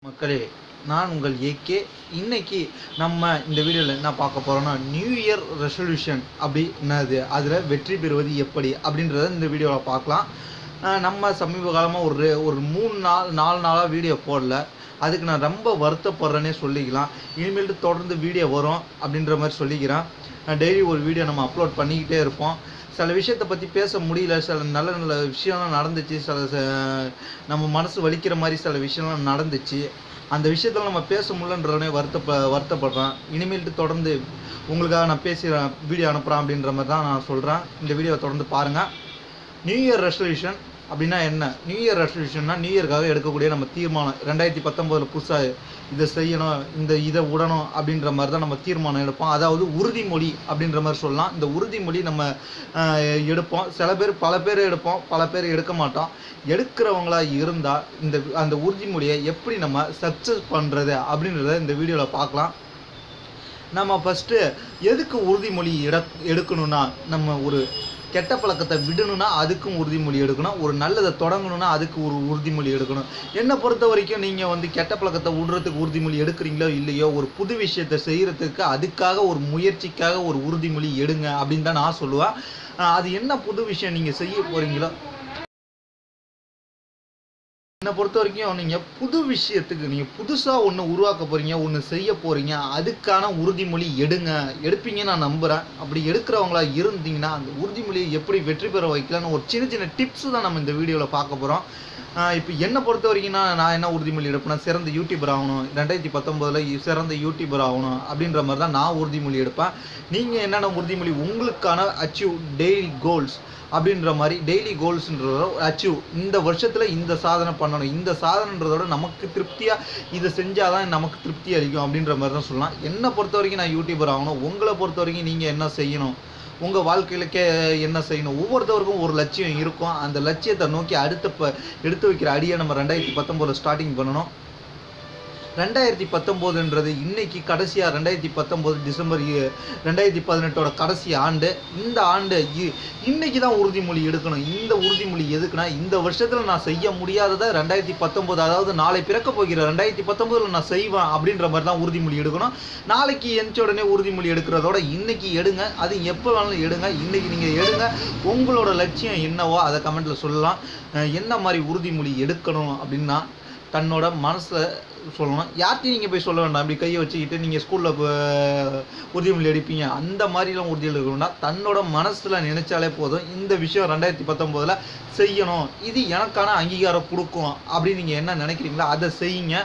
மக்களே நான் உங்கள் ஏகே இன்னைக்கு நம்ம இந்த வீடியோவில் என்ன பார்க்க போகிறோம்னா நியூ இயர் ரெசல்யூஷன் அப்படி என்னது அதில் வெற்றி பெறுவது எப்படி அப்படின்றத இந்த வீடியோவில் பார்க்கலாம் அஹ் நம்ம சமீப காலமாக ஒரு ஒரு மூணு நாள் நாலு நாளாக வீடியோ போடல அதுக்கு நான் ரொம்ப வருத்தப்படுறேனே சொல்லிக்கலாம் இனிமேல்ட்டு தொடர்ந்து வீடியோ வரும் அப்படின்ற மாதிரி சொல்லிக்கிறேன் டெய்லி ஒரு வீடியோ நம்ம அப்லோட் பண்ணிக்கிட்டே இருப்போம் சில விஷயத்தை பற்றி பேச முடியல சில நல்ல நல்ல விஷயம்லாம் நடந்துச்சு சில ச- நம்ம மனசு வலிக்கிற மாதிரி சில விஷயம்லாம் நடந்துச்சு அந்த விஷயத்தில் நம்ம பேச முடியலன்றவனே வருத்தப்ப வருத்தப்படுறேன் இனிமேல்ட்டு தொடர்ந்து உங்களுக்காக நான் பேசி வீடியோ அனுப்புகிறேன் அப்படின்ற மாதிரி தான் நான் சொல்கிறேன் இந்த வீடியோவை தொடர்ந்து பாருங்கள் நியூ இயர் ரெசல்யூஷன் அப்படின்னா என்ன நியூ இயர் ரெசல்யூஷன்னா நியூ இயர்க்காக எடுக்கக்கூடிய நம்ம தீர்மானம் ரெண்டாயிரத்தி பத்தொம்போதில் புதுசாக இதை செய்யணும் இந்த இதை விடணும் அப்படின்ற மாதிரி தான் நம்ம தீர்மானம் எடுப்போம் அதாவது உறுதிமொழி அப்படின்ற மாதிரி சொல்லலாம் இந்த உறுதிமொழி நம்ம ஆஹ், எடுப்போம் சில பேர் பல பேர் எடுப்போம் பல பேர் எடுக்க மாட்டோம் எடுக்கிறவங்களா இருந்தால் இந்த அந்த உறுதிமொழியை எப்படி நம்ம சக்ஸஸ் பண்ணுறது அப்படின்றத இந்த வீடியோவில் பார்க்கலாம் நம்ம ஃபஸ்ட்டு எதுக்கு உறுதிமொழி எட எடுக்கணும்னா நம்ம ஒரு கெட்ட பழக்கத்தை விடணும்னா அதுக்கும் உறுதிமொழி எடுக்கணும் ஒரு நல்லதை தொடங்கணும்னா அதுக்கு ஒரு உறுதிமொழி எடுக்கணும் என்னை பொறுத்த வரைக்கும் நீங்கள் வந்து கெட்ட பழக்கத்தை விடுறதுக்கு உறுதிமொழி எடுக்கிறீங்களோ இல்லையோ ஒரு புது விஷயத்தை செய்கிறதுக்கு அதுக்காக ஒரு முயற்சிக்காக ஒரு உறுதிமொழி எடுங்க அப்படின்னு தான் நான் சொல்லுவேன் ஆஹ் அது என்ன புது விஷயம் நீங்கள் செய்ய போகிறீங்களோ என்னை பொறுத்த வரைக்கும் நீங்கள் புது விஷயத்துக்கு நீங்கள் புதுசாக ஒன்று உருவாக்க போகிறீங்க ஒன்று செய்ய போகிறீங்க அதுக்கான உறுதிமொழி எடுங்க எடுப்பீங்கன்னு நான் நம்புகிறேன் அப்படி எடுக்கிறவங்களா இருந்தீங்கன்னா அந்த உறுதிமொழியை எப்படி வெற்றி பெற வைக்கலாம்னு ஒரு சின்ன சின்ன டிப்ஸ் தான் நம்ம இந்த வீடியோவில் பார்க்க போகிறோம் இப்போ என்னை பொறுத்த வரைக்கும்னா நான் என்ன உறுதிமொழி எடுப்பேன்னா சிறந்த யூடியூபர் ஆகணும் ரெண்டாயிரத்தி பத்தொம்போதில் சிறந்த யூடியூபர் ஆகணும் அப்படின்ற மாதிரி தான் நான் உறுதிமொழி எடுப்பேன் நீங்கள் என்னென்ன உறுதிமொழி உங்களுக்கான அச்சீவ் டெய்லி கோல்ஸ் அப்படின்ற மாதிரி டெய்லி கோல்ஸ்ன்றதோட அச்சீவ் இந்த வருஷத்தில் இந்த சாதனை பண்ணணும் இந்த சாதனைன்றதோட நமக்கு திருப்தியாக இதை செஞ்சால் தான் நமக்கு திருப்தி அளிக்கும் அப்படின்ற மாதிரி தான் சொல்லலாம் என்னை பொறுத்த வரைக்கும் நான் யூடியூபர் ஆகணும் உங்களை பொறுத்த வரைக்கும் நீங்கள் என்ன செய்யணும் உங்கள் வாழ்க்கையிலக்கே என்ன செய்யணும் ஒவ்வொருத்தவருக்கும் ஒரு லட்சியம் இருக்கும் அந்த லட்சியத்தை நோக்கி அடுத்த ப எடுத்து வைக்கிற அடியை நம்ம ரெண்டாயிரத்தி பத்தொம்போதில் ஸ்டார்டிங் பண்ணணும் ரெண்டாயிரத்தி பத்தொம்போதுன்றது இன்னைக்கு கடைசியாக ரெண்டாயிரத்தி பத்தொம்போது டிசம்பர் இ- ரெண்டாயிரத்தி பதினெட்டோட கடைசி ஆண்டு இந்த ஆண்டு இ- இன்னைக்கு தான் உறுதிமொழி எடுக்கணும் இந்த உறுதிமொழி எதுக்குன்னா இந்த வருஷத்தில் நான் செய்ய முடியாததை ரெண்டாயிரத்தி பத்தொம்போது அதாவது நாளை பிறக்க போகிற ரெண்டாயிரத்தி பத்தொம்போதில் நான் செய்வேன் அப்படின்ற மாதிரி தான் உறுதிமொழி எடுக்கணும் நாளைக்கு எந்த உடனே உறுதிமொழி எடுக்கிறதோட இன்னைக்கு எடுங்க அது எப்போ வேணாலும் எடுங்க இன்னைக்கு நீங்கள் எடுங்க உங்களோட லட்சியம் என்னவோ அதை கமெண்ட்டில் சொல்லலாம் அஹ் என்ன மாதிரி உறுதிமொழி எடுக்கணும் அப்படின்னா தன்னோட மனசில் சொல்லணும் யார்ட்டையும் நீங்கள் போய் சொல்ல வேண்டாம் அப்படி கையை வச்சுக்கிட்டு நீங்கள் ஸ்கூலில் உறுதிமொழி எடுப்பீங்க அந்த மாதிரிலாம் உறுதி எடுக்கணும்னா தன்னோட மனசில் நினைச்சாலே போதும் இந்த விஷயம் ரெண்டாயிரத்தி பத்தொம்போதில் செய்யணும் இது எனக்கான அங்கீகாரம் கொடுக்கும் அப்படின்னு நீங்கள் என்ன நினைக்கிறீங்களோ அதை செய்யுங்க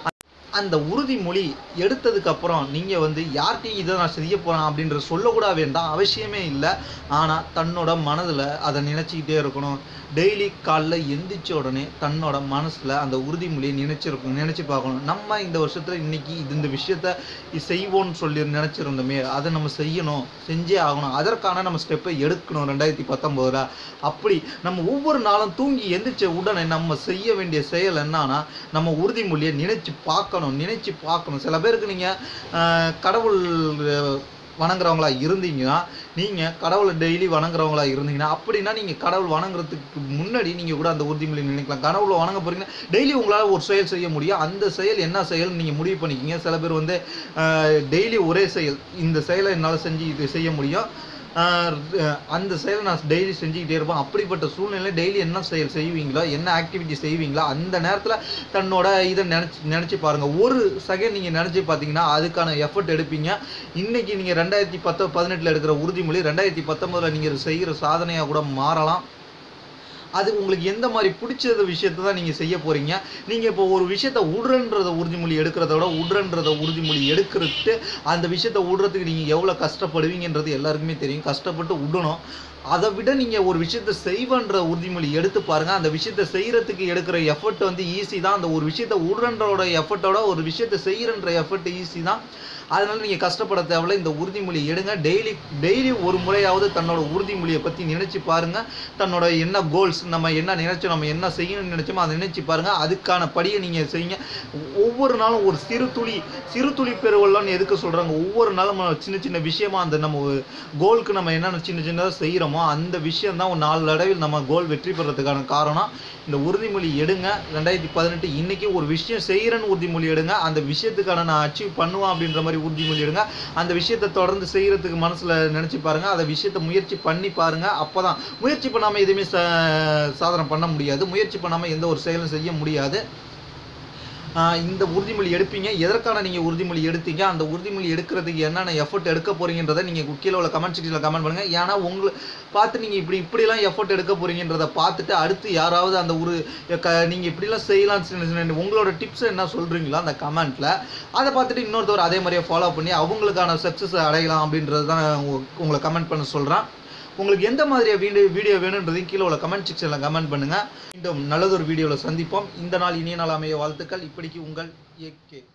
அந்த உறுதிமொழி எடுத்ததுக்கு அப்புறம் நீங்கள் வந்து யார்கிட்டையும் இதை நான் செய்ய போகிறேன் அப்படின்ற சொல்லக்கூட வேண்டாம் அவசியமே இல்லை ஆனால் தன்னோட மனதில் அதை நினச்சிக்கிட்டே இருக்கணும் டெய்லி காலைல எந்திரிச்ச உடனே தன்னோட மனசில் அந்த உறுதிமொழியை நினச்சிருக்கணும் நினச்சி பார்க்கணும் நம்ம இந்த வருஷத்தில் இன்னைக்கு இது இந்த விஷயத்த இது செய்வோம்னு சொல்லி நினச்சிருந்தோமே அதை நம்ம செய்யணும் செஞ்சே ஆகணும் அதற்கான நம்ம ஸ்டெப்பை எடுக்கணும் ரெண்டாயிரத்தி பத்தொம்போதில் அப்படி நம்ம ஒவ்வொரு நாளும் தூங்கி எந்திரிச்ச உடனே நம்ம செய்ய வேண்டிய செயல் என்னன்னா நம்ம உறுதிமொழியை நினைச்சு பார்க்கணும் நினைச்சு பார்க்கணும் சில பேருக்கு நீங்கள் கடவுள் அஹ், வணங்குறவங்களா இருந்தீங்கன்னா நீங்கள் கடவுளை டெய்லி வணங்குறவங்களா இருந்தீங்கன்னா அப்படின்னா நீங்கள் கடவுள் வணங்குறதுக்கு முன்னாடி நீங்கள் கூட அந்த உறுதிமொழி நினைக்கலாம் கடவுளை வணங்க போறீங்கன்னா டெய்லி உங்களால் ஒரு செயல் செய்ய முடியும் அந்த செயல் என்ன செயல் நீங்கள் முடிவு பண்ணிக்கிங்க சில பேர் வந்து டெய்லி ஒரே செயல் இந்த செயலை என்னால் செஞ்சு இது செய்ய முடியும் ஆஹ் அஹ் அந்த செயலை நான் டெய்லி செஞ்சுக்கிட்டே இருப்பேன் அப்படிப்பட்ட சூழ்நிலை டெய்லி என்ன செயல் செய்வீங்களோ என்ன ஆக்டிவிட்டி செய்வீங்களோ அந்த நேரத்தில் தன்னோட இதை நினச்சி நினச்சி பாருங்கள் ஒரு செகண்ட் நீங்கள் நினச்சி பார்த்தீங்கன்னா அதுக்கான எஃபர்ட் எடுப்பீங்க இன்னைக்கு நீங்கள் ரெண்டாயிரத்தி பத்து பதினெட்டில் எடுக்கிற உறுதிமொழி ரெண்டாயிரத்தி பத்தொம்போதில் நீங்கள் செய்கிற சாதனையாக கூட மாறலாம் அது உங்களுக்கு எந்த மாதிரி பிடிச்சத விஷயத்தை தான் நீங்கள் செய்ய போகிறீங்க நீங்கள் இப்போ ஒரு விஷயத்த விடுறன்றத உறுதிமொழி எடுக்கிறத விட விடுறன்றத உறுதிமொழி எடுக்கிறதுக்கு அந்த விஷயத்த விடுறதுக்கு நீங்கள் எவ்வளோ கஷ்டப்படுவீங்கன்றது எல்லாருக்குமே தெரியும் கஷ்டப்பட்டு விடணும் அதை விட நீங்கள் ஒரு விஷயத்த செய்வன்ற உறுதிமொழி எடுத்து பாருங்கள் அந்த விஷயத்த செய்கிறதுக்கு எடுக்கிற எஃபர்ட் வந்து ஈஸி தான் அந்த ஒரு விஷயத்த விடுறன்றோட எஃபர்ட்டோட ஒரு விஷயத்த செய்கிறன்ற எஃபர்ட் ஈஸி தான் அதனால நீங்கள் கஷ்டப்பட தேவையில்ல இந்த உறுதிமொழி எடுங்க டெய்லி டெய்லி ஒரு முறையாவது தன்னோட உறுதிமொழியை பற்றி நினைச்சு பாருங்க தன்னோட என்ன கோல்ஸ் நம்ம என்ன நினைச்சோம் நம்ம என்ன செய்யணும்னு நினைச்சோமோ அதை நினைச்சு பாருங்க அதுக்கான படியை நீங்கள் செய்யுங்க ஒவ்வொரு நாளும் ஒரு சிறு துளி சிறு துளி பெருவெள்ளம்னு எதுக்கு சொல்கிறாங்க ஒவ்வொரு நாளும் நம்ம சின்ன சின்ன விஷயமா அந்த நம்ம கோலுக்கு நம்ம என்னென்ன சின்ன சின்னதாக செய்கிறோமோ எடுக்கிறோமோ அந்த விஷயம் தான் ஒரு நாலு தடவை நம்ம கோல் வெற்றி பெறதுக்கான காரணம் இந்த உறுதிமொழி எடுங்க ரெண்டாயிரத்தி பதினெட்டு இன்னைக்கு ஒரு விஷயம் செய்கிறேன்னு உறுதிமொழி எடுங்க அந்த விஷயத்துக்கான நான் அச்சீவ் பண்ணுவேன் அப்படின்ற மாதிரி உறுதிமொழி எடுங்க அந்த விஷயத்தை தொடர்ந்து செய்கிறதுக்கு மனசில் நினச்சி பாருங்க அந்த விஷயத்தை முயற்சி பண்ணி பாருங்க அப்போ தான் முயற்சி பண்ணாமல் எதுவுமே ச சாதனை பண்ண முடியாது முயற்சி பண்ணாமல் எந்த ஒரு செயலும் செய்ய முடியாது ஆஹ் இந்த உறுதிமொழி எடுப்பீங்க எதற்கான நீங்கள் உறுதிமொழி எடுத்தீங்க அந்த உறுதிமொழி எடுக்கிறதுக்கு என்னென்ன எஃபர்ட் எடுக்க போறீங்கன்றதை நீங்கள் கீழே உள்ள கமெண்ட் செக்ஷனில் கமெண்ட் பண்ணுங்கள் ஏன்னா உங்களை பார்த்து நீங்கள் இப்படி இப்படிலாம் எஃபர்ட் எடுக்க போறீங்கன்றதை பார்த்துட்டு அடுத்து யாராவது அந்த ஒரு க நீங்கள் இப்படிலாம் செய்யலாம்னு சொல்லி- சொல்லி உங்களோட டிப்ஸ் என்ன சொல்கிறீங்களோ அந்த கமெண்ட்டில் அதை பார்த்துட்டு இன்னொருத்தவர் அதே மாதிரியே ஃபாலோ பண்ணி அவங்களுக்கான சக்ஸஸ் அடையலாம் அப்படின்றது தான் உங்க- உங்களை கமெண்ட் பண்ண சொல்கிறேன் உங்களுக்கு எந்த மாதிரியா வீடியோ வீடியோ வேணுன்றதையும் கீழே உள்ள கமெண்ட் செக்ஷனில் கமெண்ட் பண்ணுங்கள் மீண்டும் நல்லதொரு வீடியோவில் சந்திப்போம் இந்த நாள் இனிய நாள் அமைய வாழ்த்துக்கள் இப்படிக்கு உங்கள் ஏகே